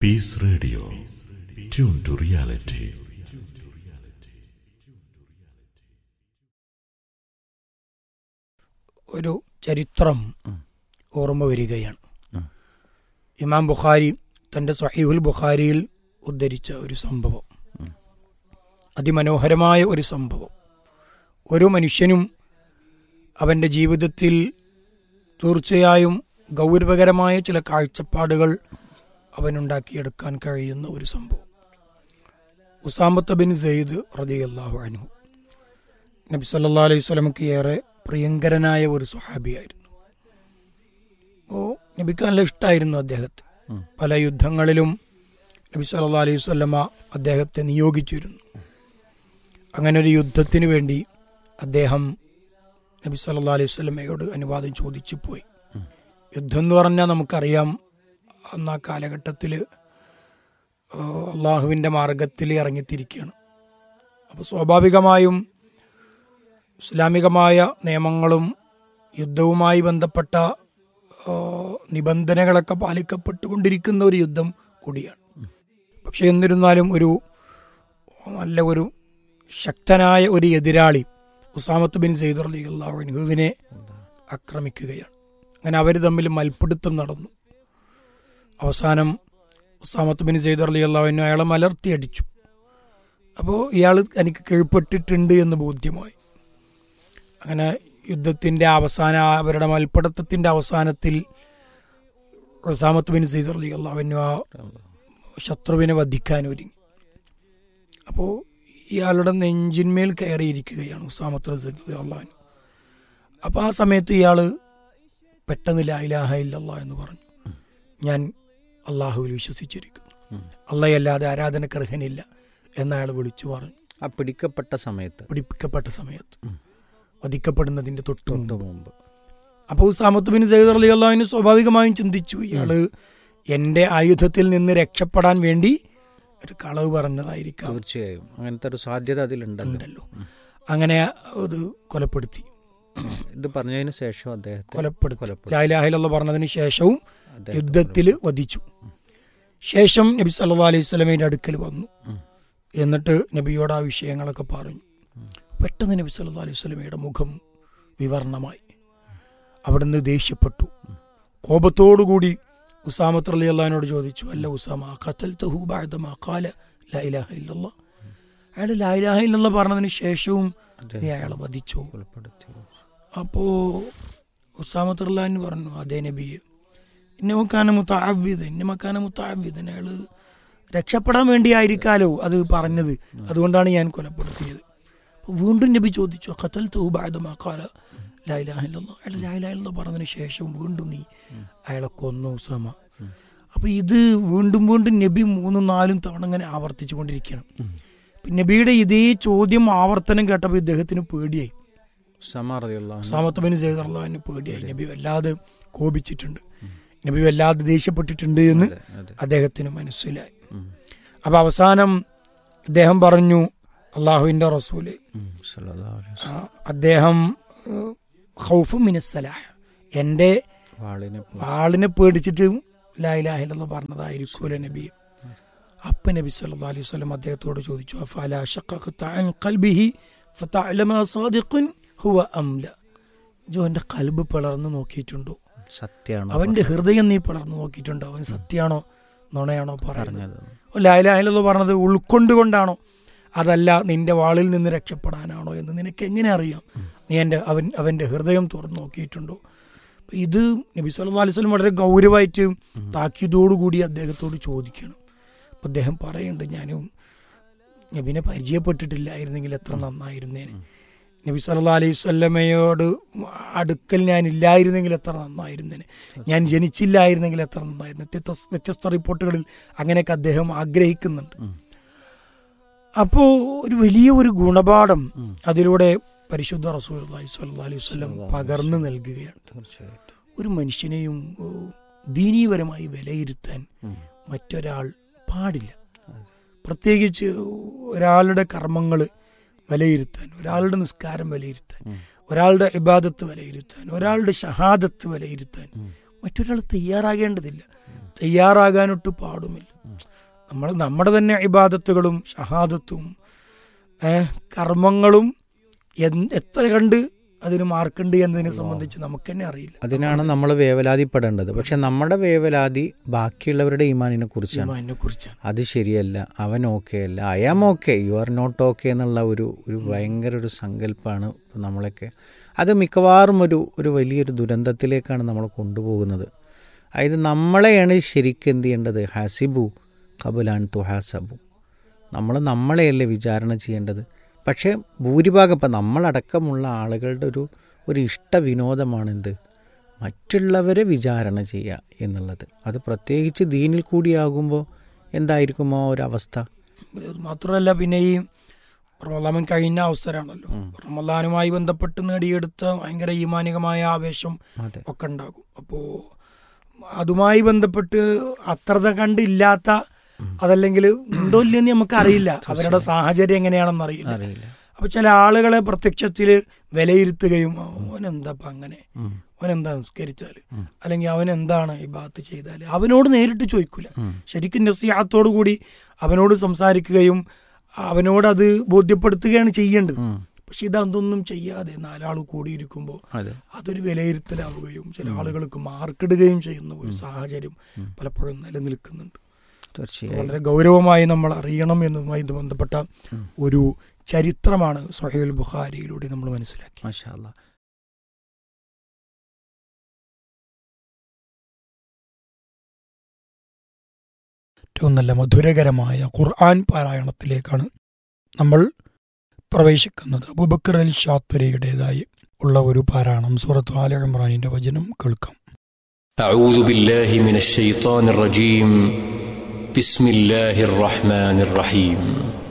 Peace Radio. Tune to reality. ഒരു ചരിത്രം ഓർമ്മ വരികയാണ് ഉം. ഇമാം ബുഖാരി തന്റെ സഹീഹുൽ ബുഖാരിയിൽ ഉദ്ധരിച്ച ഒരു സംഭവം ഉം. അതിമനോഹരമായ ഒരു സംഭവം ഓരോ മനുഷ്യനും അവന്റെ ജീവിതത്തിൽ തീർച്ചയായും ഗൗരവകരമായ ചില കാഴ്ചപ്പാടുകൾ അവനുണ്ടാക്കിയെടുക്കാൻ കഴിയുന്ന ഒരു സംഭവം ഉസാമത്ത് ബിൻ സെയ്ദ് റതിയല്ലാഹു അൻഹു നബി സല്ലാ അലൈഹി സ്വലമക്ക് ഏറെ പ്രിയങ്കരനായ ഒരു സുഹാബിയായിരുന്നു ഓ നബിക്ക് നല്ല ഇഷ്ടമായിരുന്നു അദ്ദേഹത്തെ ഉം. പല യുദ്ധങ്ങളിലും നബി സല്ലാ അലൈഹി സ്വലമ അദ്ദേഹത്തെ നിയോഗിച്ചിരുന്നു അങ്ങനെ ഒരു യുദ്ധത്തിന് വേണ്ടി അദ്ദേഹം നബി സല്ലാ അലൈഹി സ്വലമയോട് അനുവാദം ചോദിച്ചു പോയി ഉം. യുദ്ധം എന്ന് പറഞ്ഞാൽ നമുക്കറിയാം അന്ന് ആ കാലഘട്ടത്തിൽ അള്ളാഹുവിൻ്റെ മാർഗത്തിൽ ഇറങ്ങിത്തിരിക്കുകയാണ് അപ്പോൾ സ്വാഭാവികമായും ഇസ്ലാമികമായ നിയമങ്ങളും യുദ്ധവുമായി ബന്ധപ്പെട്ട ആ, നിബന്ധനകളൊക്കെ പാലിക്കപ്പെട്ടുകൊണ്ടിരിക്കുന്ന ഒരു യുദ്ധം കൂടിയാണ് പക്ഷെ എന്നിരുന്നാലും ഒരു നല്ല ഒരു ശക്തനായ ഒരു എതിരാളി ഉസാമത്ത് ബിൻ സെയ്ദ് അലി അള്ളാഹുവിനെ ആക്രമിക്കുകയാണ് അങ്ങനെ അവർ തമ്മിൽ മൽപ്പിടുത്തം നടന്നു അവസാനം ഉസാമത്ത് ബിൻ സെയ്ദ് അലി അള്ളാഹുവിനെ അയാളെ മലർത്തി അടിച്ചു അപ്പോൾ ഇയാൾ എനിക്ക് കീഴ്പ്പെട്ടിട്ടുണ്ട് എന്ന് ബോധ്യമായി അങ്ങനെ യുദ്ധത്തിന്റെ അവസാന അവരുടെ മൽപ്പിടുത്തത്തിന്റെ അവസാനത്തിൽ ഉസാമത്ത് ബിൻ സെയ്ദ് അലി അള്ളാഹുവിനു ആ ശത്രുവിനെ വധിക്കാൻ ഒരുങ്ങി അപ്പോൾ ഇയാളുടെ നെഞ്ചിന്മേൽ കയറിയിരിക്കുകയാണ് ഉസാമത്ത് റസീദ് അള്ളാഹു അപ്പോൾ ആ സമയത്ത് ഇയാൾ പെട്ടെന്ന് ലായിലാഹ ഇല്ലല്ലാ എന്ന് പറഞ്ഞു ഞാൻ അള്ളാഹുവിൽ വിശ്വസിച്ചിരിക്കുന്നു ഉം. അള്ളയല്ലാതെ ആരാധനക്കർഹനില്ല എന്ന് അയാൾ വിളിച്ചു പറഞ്ഞു ആ പിടിക്കപ്പെട്ട സമയത്ത് പിടിപ്പിക്കപ്പെട്ട സമയത്ത് ഉം. വധിക്കപ്പെടുന്നതിന്റെ തൊട്ട് തൊട്ട് മുമ്പ് മുമ്പ് അപ്പോൾ ഉസാമത്ത് ബിൻ സയ്യിദ് അലി അള്ളാഹുവിന് സ്വാഭാവികമായും ചിന്തിച്ചു ഇയാള് എന്റെ ആയുധത്തിൽ നിന്ന് രക്ഷപ്പെടാൻ വേണ്ടി ഒരു കളവ് പറഞ്ഞതായിരിക്കാം തീർച്ചയായും അങ്ങനത്തെ ഒരു സാധ്യത അതിലുണ്ടല്ലോ ഉണ്ടല്ലോ അങ്ങനെ അത് കൊലപ്പെടുത്തി ഇത് പറഞ്ഞതിന് ശേഷം അദ്ദേഹത്തെ കൊലപ്പെടുത്തി കൊലപ്പെടുത്തി ലായിലാഹിലുള്ള പറഞ്ഞതിന് ശേഷവും അദ്ദേഹത്തെ യുദ്ധത്തിൽ വധിച്ചു ശേഷം നബി സല്ലാ അലൈഹി സ്വലമയുടെ അടുക്കൽ വന്നു ഉം. എന്നിട്ട് നബിയോട് ആ വിഷയങ്ങളൊക്കെ പറഞ്ഞു പെട്ടെന്ന് നബി സല്ലാ അലൈഹി സ്വലമയുടെ മുഖം വിവർണമായി അവിടുന്ന് ദേഷ്യപ്പെട്ടു കോപത്തോടുകൂടി ഉസാമത്ത് അലി അള്ളഹാനോട് ചോദിച്ചു അല്ല ഉസാമ ഖത്തൽതഹു ബഅദ മാ ഖാല ലാ ഇലാഹ ഇല്ലല്ലാഹ് അയാൾ ലാ ഇലാഹ ഇല്ലല്ലാഹ് പറഞ്ഞതിന് ശേഷവും നീ അദ്ദേഹത്തെ അയാളെ വധിച്ചോ കൊലപ്പെടുത്തി അപ്പോ ഉസാമത്ത് അള്ളഹാൻ പറഞ്ഞു അതേ നബിയെ ഇന്നമക്കാന മുത്താവിദ് ഇന്നമക്കാന മുത്താവിദൻ അയാള് രക്ഷപ്പെടാൻ വേണ്ടിയായിരിക്കാലോ അത് പറഞ്ഞത് അതുകൊണ്ടാണ് ഞാൻ കൊലപ്പെടുത്തിയത് അപ്പൊ വീണ്ടും നബി ചോദിച്ചു ഖത്തൽ തൗബാദമാക്കാല ലായിലാഹില്ല അയാൾ ലായിലാഹില്ല പറഞ്ഞതിന് ശേഷം വീണ്ടും നീ അയാളെ കൊന്നു ഉസാമ അപ്പൊ ഇത് വീണ്ടും വീണ്ടും നബി മൂന്നും നാലും തവണ ഇങ്ങനെ ആവർത്തിച്ചു കൊണ്ടിരിക്കണം നബിയുടെ ഇതേ ചോദ്യം ആവർത്തനം കേട്ടപ്പോൾ ഇദ്ദേഹത്തിന് പേടിയായി സമാറിയുള്ള സാമത്ത് ബിൻ സെയ്ദ് അള്ളാഹിന് പേടിയായി നബി വല്ലാതെ കോപിച്ചിട്ടുണ്ട് നബി വല്ലാതെ ദേഷ്യപ്പെട്ടിട്ടുണ്ട് എന്ന് അതെ അദ്ദേഹത്തിന് മനസ്സിലായി ഉം. അപ്പൊ അവസാനം അദ്ദേഹം പറഞ്ഞു അള്ളാഹുവിന്റെ റസൂല് ഉം. സല്ലല്ലാഹു അലൈഹി ആ, വസല്ലം. അദ്ദേഹം ഏഹ്, ഖൗഫ് മിനസ്സലാഹ് എന്റെ വാളിനെ ആളിനെ പേടിച്ചിട്ട് ലായിലാഹില്ലെന്ന് പറഞ്ഞതായിരിക്കൂല നബി അപ്പ നബി സല്ലല്ലാഹു അലൈഹി വസല്ലം അദ്ദേഹത്തോട് ചോദിച്ചു അഫല ശഖഖത അൻ ഖൽബിഹി ഫതഅലമ സാദിഖുൻ ഹുവ അംല ജോ എന്റെ കൽബ് പിളർന്നു നോക്കിയിട്ടുണ്ടോ സത്യമാണ് അവന്റെ ഹൃദയം നീ പിളർന്നു നോക്കിയിട്ടുണ്ടോ അവൻ സത്യാണോ നുണയാണോ പറയുന്നത് പറഞ്ഞത് ലായിലാഹില്ലെന്ന് പറഞ്ഞത് ഉൾക്കൊണ്ടുകൊണ്ടാണോ അതല്ല നിന്റെ വാളിൽ നിന്ന് രക്ഷപ്പെടാനാണോ എന്ന് നിനക്ക് എങ്ങനെ അറിയാം നീ എൻ്റെ അവൻ അവന്റെ ഹൃദയം തുറന്നു നോക്കിയിട്ടുണ്ടോ അപ്പൊ ഇത് നബി സല്ലല്ലാഹു അലൈഹി വസല്ലം വളരെ ഗൗരവമായിട്ട് താക്കീതോടുകൂടി അദ്ദേഹത്തോട് ചോദിക്കണം അപ്പൊ അദ്ദേഹം പറയുന്നുണ്ട് ഞാനും നബിനെ പരിചയപ്പെട്ടിട്ടില്ലായിരുന്നെങ്കിൽ എത്ര നന്നായിരുന്നേനെ നബി സല്ലല്ലാഹു അലൈഹി വസല്ലമയോട് അടുക്കൽ ഞാൻ ഇല്ലായിരുന്നെങ്കിൽ എത്ര നന്നായിരുന്നേനെ ഞാൻ ജനിച്ചില്ലായിരുന്നെങ്കിൽ എത്ര നന്നായിരുന്നു വ്യത്യസ്ത വ്യത്യസ്ത റിപ്പോർട്ടുകളിൽ അങ്ങനെയൊക്കെ അദ്ദേഹം ആഗ്രഹിക്കുന്നുണ്ട് ഉം. അപ്പോ ഒരു വലിയ ഒരു ഗുണപാഠം ഉം. അതിലൂടെ പരിശുദ്ധ റസൂൽ സ്വല്ലല്ലാഹു അലൈഹി വസല്ലം പകർന്നു നൽകുകയാണ് തീർച്ചയായിട്ടും ഒരു മനുഷ്യനെയും ഓ, ദീനീപരമായി വിലയിരുത്താൻ ഉം. മറ്റൊരാൾ പാടില്ല അതെ. പ്രത്യേകിച്ച് ഒരാളുടെ കർമ്മങ്ങൾ വിലയിരുത്താൻ ഒരാളുടെ നിസ്കാരം വിലയിരുത്താൻ ഉം. ഒരാളുടെ ഇബാദത്ത് വിലയിരുത്താൻ ഒരാളുടെ ഷഹാദത്ത് വിലയിരുത്താൻ ഉം. മറ്റൊരാൾ തയ്യാറാകേണ്ടതില്ല തയ്യാറാകാനൊട്ട് പാടുമില്ല ഉം. നമ്മൾ നമ്മുടെ തന്നെ ഇബാദത്തുകളും ഷഹാദത്തും ഏഹ്, കർമ്മങ്ങളും എന്ത് എത്ര കണ്ട് അതിന് മാർക്കുണ്ട് എന്നതിനെ സംബന്ധിച്ച് നമുക്ക് തന്നെ അറിയില്ല അതിനാണ് നമ്മൾ വേവലാതിപ്പെടേണ്ടത് പക്ഷെ നമ്മുടെ വേവലാതി ബാക്കിയുള്ളവരുടെ ഈമാനിനെ കുറിച്ചാണ് അതിനെ കുറിച്ചാണ് അത് ശരിയല്ല അവൻ ഓക്കെ അല്ല I am okay you are not okay എന്നുള്ള ഒരു ഒരു ഭയങ്കര ഒരു സങ്കല്പമാണ് ഇപ്പം നമ്മളൊക്കെ അത് മിക്കവാറും ഒരു ഒരു വലിയൊരു ദുരന്തത്തിലേക്കാണ് നമ്മൾ കൊണ്ടുപോകുന്നത് അതായത് നമ്മളെയാണ് ശരിക്കും എന്ത് ചെയ്യേണ്ടത് ഹസിബു കബുലാൻ തുഹാസബു നമ്മൾ നമ്മളെയല്ലേ വിചാരണ ചെയ്യേണ്ടത് പക്ഷേ ഭൂരിഭാഗം ഇപ്പം നമ്മളടക്കമുള്ള ആളുകളുടെ ഒരു ഒരു ഇഷ്ട വിനോദമാണെന്ത് മറ്റുള്ളവരെ വിചാരണ ചെയ്യുക എന്നുള്ളത് അത് പ്രത്യേകിച്ച് ദീനിൽ കൂടിയാകുമ്പോൾ എന്തായിരിക്കുമോ ഒരവസ്ഥ ഇത് മാത്രമല്ല പിന്നെ ഈ റമലാമൻ കഴിഞ്ഞ അവസരമാണല്ലോ റമലാനുമായി ബന്ധപ്പെട്ട് നേടിയെടുത്ത ഭയങ്കര ഈമാനികമായ ആവേശം അതെ ഒക്കെ ഉണ്ടാകും അപ്പോ അതുമായി ബന്ധപ്പെട്ട് അത്രത കണ്ടില്ലാത്ത അതല്ലെങ്കിൽ ഉണ്ടോ ഇല്ലെന്ന് നമുക്ക് അറിയില്ല അവരുടെ സാഹചര്യം എങ്ങനെയാണെന്ന് അറിയില്ല അറിയില്ല അപ്പൊ ചില ആളുകളെ പ്രത്യക്ഷത്തിൽ വിലയിരുത്തുകയും അവനെന്താ ഇപ്പൊ അങ്ങനെ ഉം. അവനെന്താ നിസ്കരിച്ചാല് അല്ലെങ്കിൽ അവൻ എന്താണ് ഈ ബാത്ത് ചെയ്താല് അവനോട് നേരിട്ട് ചോദിക്കൂല ശരിക്കും നസിയാത്തോടു കൂടി അവനോട് സംസാരിക്കുകയും അവനോട് അത് ബോധ്യപ്പെടുത്തുകയാണ് ചെയ്യേണ്ടത് ഉം. പക്ഷെ ഇതൊന്നും ചെയ്യാതെ നാലാൾ കൂടിയിരിക്കുമ്പോൾ അതെ അതൊരു വിലയിരുത്തലാവുകയും ചില ആളുകൾക്ക് മാർക്കിടുകയും ചെയ്യുന്ന ഒരു സാഹചര്യം പലപ്പോഴും നിലനിൽക്കുന്നുണ്ട് തീർച്ചയായും വളരെ ഗൗരവമായി നമ്മൾ അറിയണം എന്നതുമായി ഇത് ബന്ധപ്പെട്ട ഒരു ചരിത്രമാണ് സഹീൽ ബുഖാരിയിലൂടെ നമ്മൾ മനസ്സിലാക്കി മാഷാ അല്ലാ. ഏറ്റവും നല്ല മധുരകരമായ ഖുർആൻ പാരായണത്തിലേക്കാണ് നമ്മൾ പ്രവേശിക്കുന്നത് അബുബക്കർ അൽ ഷാത്തുരയുടേതായി ഉള്ള ഒരു പാരായണം സൂറത്ത് ആല ഇമ്രാനിന്റെ വചനം കേൾക്കാം أعوذ بالله من الشيطان الرجيم بسم الله الرحمن الرحيم